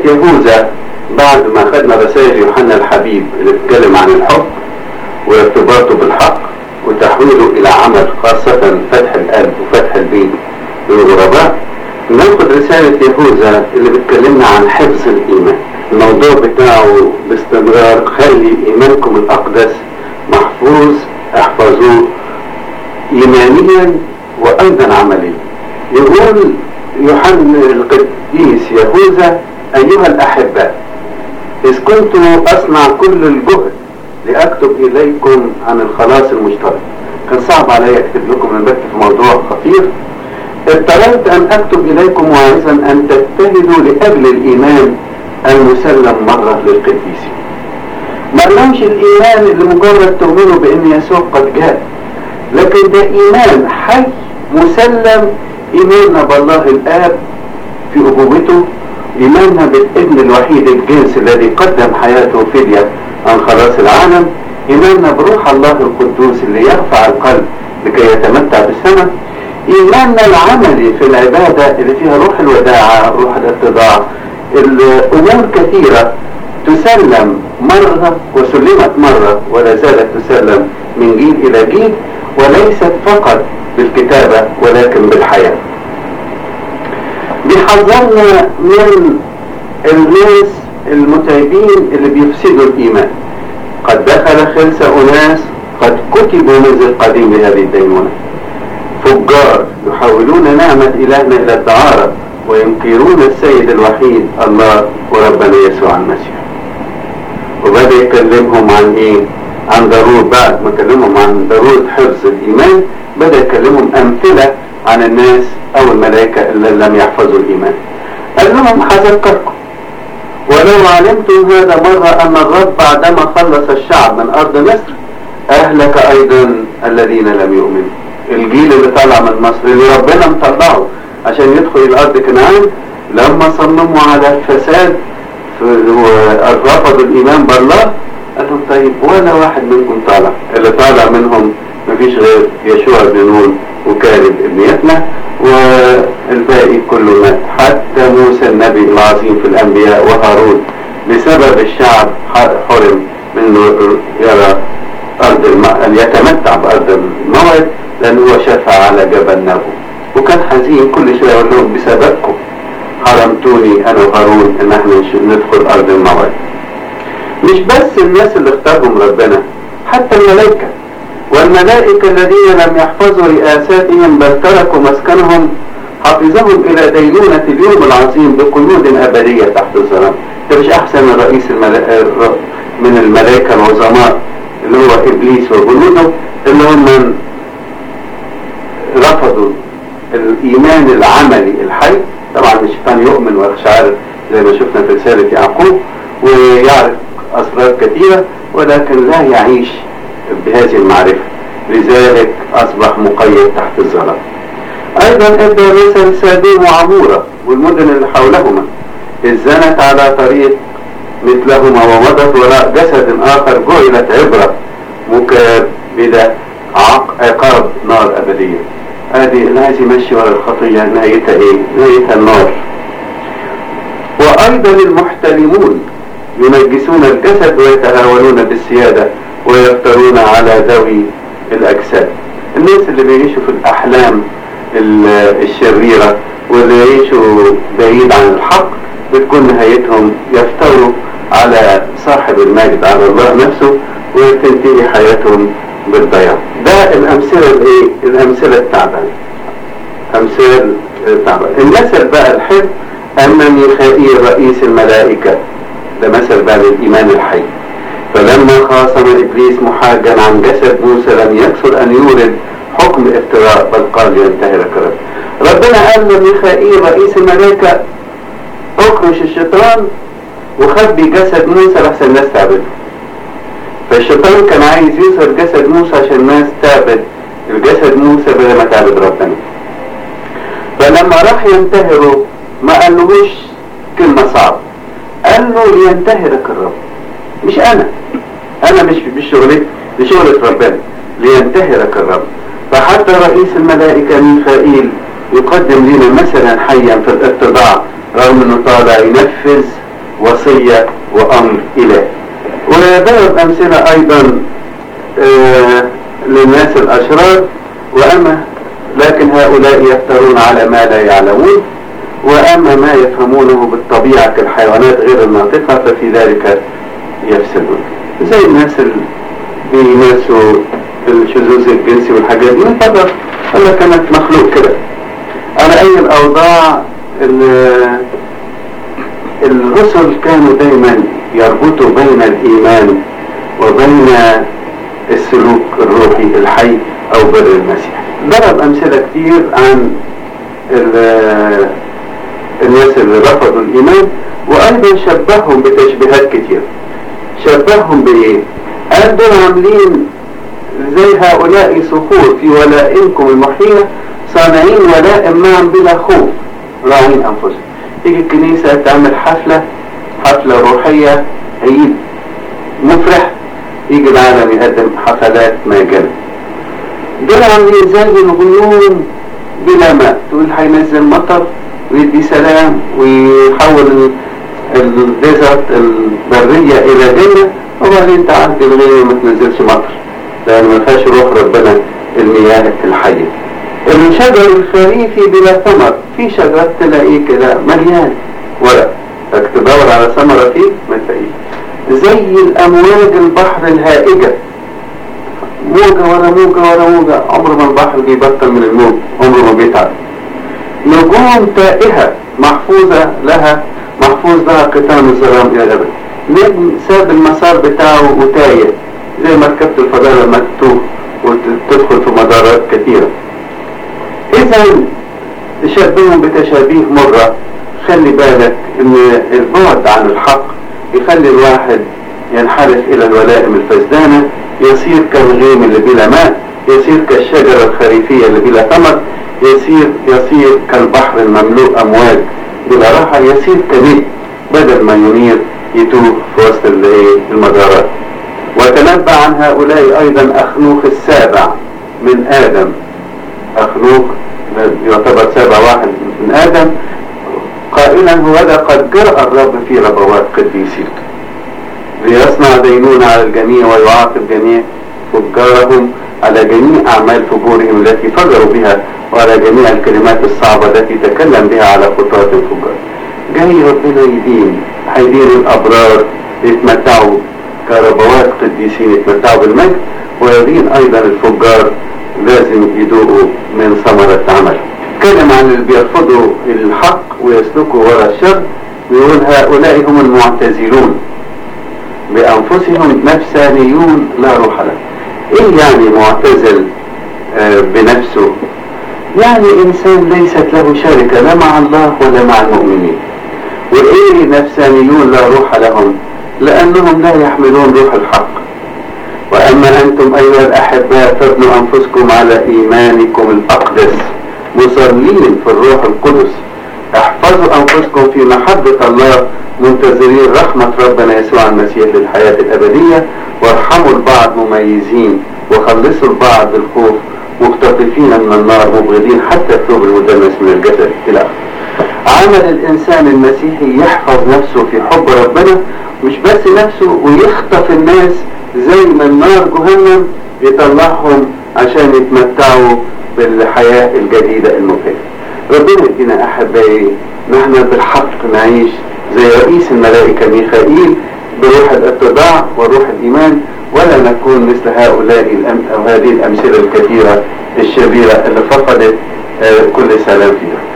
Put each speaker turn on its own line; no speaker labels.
يهوذا بعد ما خدنا رسائل يوحنا الحبيب اللي بتتكلم عن الحب وارتباطه بالحق وتحويله الى عمل خاصة فتح القلب وفتح البيت للغرباء ناخد رسالة يهوذا اللي بتكلمنا عن حفظ الإيمان الموضوع بتاعه باستمرار خلي إيمانكم الأقدس محفوظ احفظوه إيمانيا وأيضا عمليا يقول يوحنا القديس يهوذا أيها الأحباء إذ كنت أصنع كل الجهد لأكتب إليكم عن الخلاص المشترك كان صعب علي أكتب لكم من بكت في موضوع خطير اضطررت أن أكتب إليكم واعظا أن تجتهدوا لأجل الإيمان المسلم مرة للقديسين ما لهمش الإيمان اللي مجرد تؤمنوا بأن يسوع قد جاء لكن ده إيمان حي مسلم إيماننا بالله الآب في أبوته إيماننا بالابن الوحيد الجنس الذي قدم حياته فدية عن خلاص العالم إيماننا بروح الله القدوس اللي يرفع القلب لكي يتمتع بالسماء إيماننا العملي في العبادة اللي فيها روح الوداعة روح الاتضاع الأمور كثيرة تسلم مرة وسلمت مرة ولا زالت تسلم من جيل إلى جيل وليست فقط بالكتابة ولكن بالحياة بيحذرنا من الناس المتعبين اللي بيفسدوا الإيمان قد دخل خلس أناس قد كتبوا منذ القديم بهذه الدينونة فجار يحولون نعمة إلهنا إلى الدعارة وينكرون السيد الوحيد الله وربنا يسوع المسيح وبدأ يكلمهم عن إيه؟ عن ضرورة بعد ما كلمهم عن ضرورة حفظ الإيمان بدأ يكلمهم أمثلة عن الناس أو الملائكة اللي لم يحفظوا الإيمان قال لهم هذكركم ولو علمتم هذا مرة أن الرب بعدما خلص الشعب من أرض مصر أهلك أيضا الذين لم يؤمنوا الجيل اللي طلع من مصر اللي ربنا مطلعه عشان يدخل الأرض كنعان لما صمموا على الفساد ورفضوا الإيمان بالله قال لهم طيب ولا واحد منكم طالع اللي طالع منهم مفيش غير يشوع بن نون وكالب ابن يتنى والباقي كله مات حتى موسى النبي العظيم في الأنبياء وهارون بسبب الشعب حرم من يرى أرض الم... أن يتمتع بأرض الموعد لأنه هو شفع على جبل نبو وكان حزين كل شوية يقول لهم بسببكم حرمتوني أنا وهارون إن احنا ندخل أرض الموعد مش بس الناس اللي اختارهم ربنا حتى الملائكة والملائكة الذين لم يحفظوا رئاساتهم بل تركوا مسكنهم حفظهم إلى دينونة اليوم العظيم بقيود أبدية تحت الظلام ده مش أحسن من رئيس الملا... من الملائكة العظماء اللي هو إبليس وجنوده اللي هم رفضوا الإيمان العملي الحي طبعا الشيطان يؤمن ويخشعر زي ما شفنا في رسالة يعقوب ويعرف أسرار كثيرة ولكن لا يعيش بهذه المعرفة لذلك أصبح مقيد تحت الظلام أيضا ادى مثل سادوم وعمورة والمدن اللي حولهما إذ زنت على طريق مثلهما ومضت وراء جسد آخر جعلت عبرة مكابدة عقاب نار أبدية هذه اللي عايز يمشي ورا الخطية نهايتها إيه؟ نهايتها النار وأيضا المحتلمون ينجسون الجسد ويتهاونون بالسيادة ويفترون على ذوي الأجساد الناس اللي بيعيشوا في الأحلام الشريرة واللي يعيشوا بعيد عن الحق بتكون نهايتهم يفتروا على صاحب المجد على الله نفسه وتنتهي حياتهم بالضياع ده الأمثلة الإيه؟ الأمثلة التعبانة أمثال التعبانة المثل بقى الحلو أن ميخائيل رئيس الملائكة ده مثل بقى للإيمان الحي فلما خاصم إبليس محاجا عن جسد موسى لم يكثر أن يورد حكم افتراء بل قال ينتهي رب ربنا قال لميخائيل رئيس الملائكة اكرش الشيطان وخبي جسد موسى لحسن الناس تعبده فالشيطان كان عايز يظهر جسد موسى عشان الناس تعبد الجسد موسى بدل ما تعبد ربنا فلما راح ينتهره ما قالوش كلمة صعبة قال له لينتهرك الرب مش انا انا مش مش شغلتي دي شغلة ربنا لينتهرك الرب فحتى رئيس الملائكة ميخائيل يقدم لنا مثلا حيا في الاتضاع رغم انه طالع ينفذ وصية وأمر إله وضرب أمثلة أيضا آه للناس الأشرار وأما لكن هؤلاء يفترون على ما لا يعلمون وأما ما يفهمونه بالطبيعة كالحيوانات غير الناطقة ففي ذلك يفسدون زي الناس اللي بيمارسوا الشذوذ الجنسي والحاجات دي من فترة الله كانت مخلوق كده على أي الأوضاع الرسل كانوا دايما يربطوا بين الإيمان وبين السلوك الروحي الحي أو بر المسيح ضرب أمثلة كتير عن الناس اللي رفضوا الإيمان وأيضا شبههم بتشبيهات كتير شبههم بإيه؟ قال دول عاملين زي هؤلاء صخور في ولائمكم المحية صانعين ولائم معا بلا خوف راعين أنفسهم تيجي الكنيسة تعمل حفلة حفلة روحية عيد مفرح يجي العالم يقدم حفلات ماجنة دول عاملين زي الغيوم بلا ماء تقول هينزل مطر ويدي سلام ويحول الديزرت البرية إلى جنة وبعدين تعدي الغيوم ما تنزلش مطر لأن ما فيهاش روح ربنا المياه الحية الشجر الخريفي بلا ثمر في شجرات تلاقيه كده مليان ورق بدك تدور على ثمرة فيه ما تلاقيه زي الأمواج البحر الهائجة موجة ورا موجة ورا موجة عمر ما البحر بيبطل من الموج عمره ما بيتعب نجوم تائهة محفوظة لها محفوظ لها قطام الظلام إلى الأبد نجم ساب المسار بتاعه وتايه زي مركبة الفضاء لما تتوه وتدخل في مدارات كثيرة إذا تشبههم بتشابيه مرة خلي بالك إن البعد عن الحق يخلي الواحد ينحرف إلى الولائم الفسدانة يصير كالغيم اللي بلا ماء يصير كالشجرة الخريفية اللي بلا ثمر يصير يصير كالبحر المملوء أمواج بلا راحة يصير كنجم بدل ما ينير يتوه في وسط المدارات وتنبأ عن هؤلاء أيضا أخنوخ السابع من آدم أخنوخ يعتبر سابع واحد من آدم قائلا هو قد جرأ الرب في ربوات قديسيته ليصنع دينونة على الجميع ويعاقب جميع فجارهم على جميع أعمال فجورهم التي فجروا بها وعلى جميع الكلمات الصعبة التي تكلم بها على خطوات الفجار جاي ربنا يدين هيدين الأبرار يتمتعوا كربوات قديسين يتمتعوا بالمجد ويدين أيضا الفجار لازم يدوقوا من ثمرة عمل اتكلم عن اللي بيرفضوا الحق ويسلكوا وراء الشر ويقول هؤلاء هم المعتزلون بأنفسهم نفسانيون لا روح لهم ايه يعني معتزل آه بنفسه يعني انسان ليست له شركة لا مع الله ولا مع المؤمنين وايه نفسانيون لا روح لهم لانهم لا يحملون روح الحق واما انتم ايها الاحباء فابنوا انفسكم على ايمانكم الاقدس مصلين في الروح القدس احفظوا انفسكم في محبة الله منتظرين رحمة ربنا يسوع المسيح للحياة الأبدية وارحموا البعض مميزين وخلصوا البعض بالخوف مختطفين من النار مبغضين حتى الثوب المدنس من الجسد إلى عمل الإنسان المسيحي يحفظ نفسه في حب ربنا مش بس نفسه ويخطف الناس زي من نار جهنم يطلعهم عشان يتمتعوا بالحياة الجديدة المبهجة ربنا يدينا أحبائي نحن بالحق نعيش زي رئيس الملائكة ميخائيل بروح الاتضاع وروح الإيمان ولا نكون مثل هؤلاء الأم أو هذه الأمثلة الكثيرة الشريرة اللي فقدت كل سلام فيها